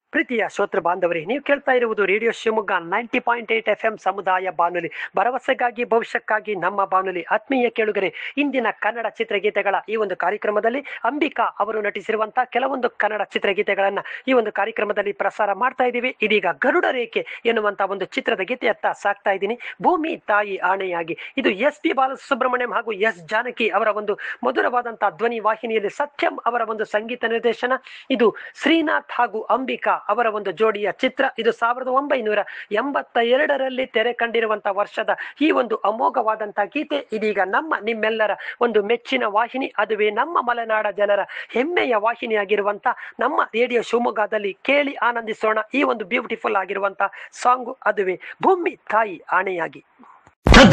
ಪ್ರೀತಿಯ ಶ್ರೋತೃ ಬಾಂಧವರೇ ನೀವು ಕೇಳ್ತಾ ಇರುವುದು radio Shivamogga ninety point eight F M ಸಮುದಾಯ ಬಾನುಲಿ ಭರವಸೆಗಾಗಿ ಭವಿಷ್ಯಕ್ಕಾಗಿ ನಮ್ಮ ಬಾನುಲಿ ಆತ್ಮೀಯ ಕೇಳುಗರೆ ಇಂದಿನ ಕನ್ನಡ ಚಿತ್ರಗೀತೆಗಳ ಈ ಒಂದು ಕಾರ್ಯಕ್ರಮದಲ್ಲಿ ಅಂಬಿಕಾ ಅವರು ನಟಿಸಿರುವಂತಹ ಕೆಲವೊಂದು ಕನ್ನಡ ಚಿತ್ರಗೀತೆಗಳನ್ನ ಈ ಒಂದು ಕಾರ್ಯಕ್ರಮದಲ್ಲಿ ಪ್ರಸಾರ ಮಾಡ್ತಾ ಇದ್ದೀವಿ ಇದೀಗ ಗರುಡ ರೇಖೆ ಎನ್ನುವಂತ ಒಂದು ಚಿತ್ರದ ಗೀತೆಯತ್ತ ಸಾಕ್ತಾ ಇದ್ದೀನಿ ಭೂಮಿ ತಾಯಿ ಆಣೆಯಾಗಿ ಇದು ಎಸ್ ಪಿ ಬಾಲಸುಬ್ರಹ್ಮಣ್ಯಂ ಹಾಗೂ ಎಸ್ ಜಾನಕಿ ಅವರ ಒಂದು ಮಧುರವಾದಂತಹ ಧ್ವನಿ ವಾಹಿನಿಯಲ್ಲಿ ಸತ್ಯಂ ಅವರ ಒಂದು ಸಂಗೀತ ನಿರ್ದೇಶನ ಇದು ಶ್ರೀನಾಥ್ ಹಾಗೂ ಅಂಬಿಕಾ ಅವರ ಒಂದು ಜೋಡಿಯ ಚಿತ್ರ ಇದು ಸಾವಿರದ ಒಂಬೈನೂರ ಎಂಬತ್ತ ಎರಡರಲ್ಲಿ ತೆರೆ ಕಂಡಿರುವಂತಹ ವರ್ಷದ ಈ ಒಂದು ಅಮೋಘವಾದಂತಹ ಗೀತೆ ಇದೀಗ ನಮ್ಮ ನಿಮ್ಮೆಲ್ಲರ ಒಂದು ಮೆಚ್ಚಿನ ವಾಹಿನಿ ಅದುವೇ ನಮ್ಮ ಮಲೆನಾಡ ಜನರ ಹೆಮ್ಮೆಯ ವಾಹಿನಿಯಾಗಿರುವಂತ ನಮ್ಮ ರೇಡಿಯೋ ಶಿವಮೊಗ್ಗದಲ್ಲಿ ಕೇಳಿ ಆನಂದಿಸೋಣ ಈ ಒಂದು ಬ್ಯೂಟಿಫುಲ್ ಆಗಿರುವಂತಹ ಸಾಂಗು ಅದುವೇ ಭೂಮಿ ತಾಯಿ ಆಣೆಯಾಗಿ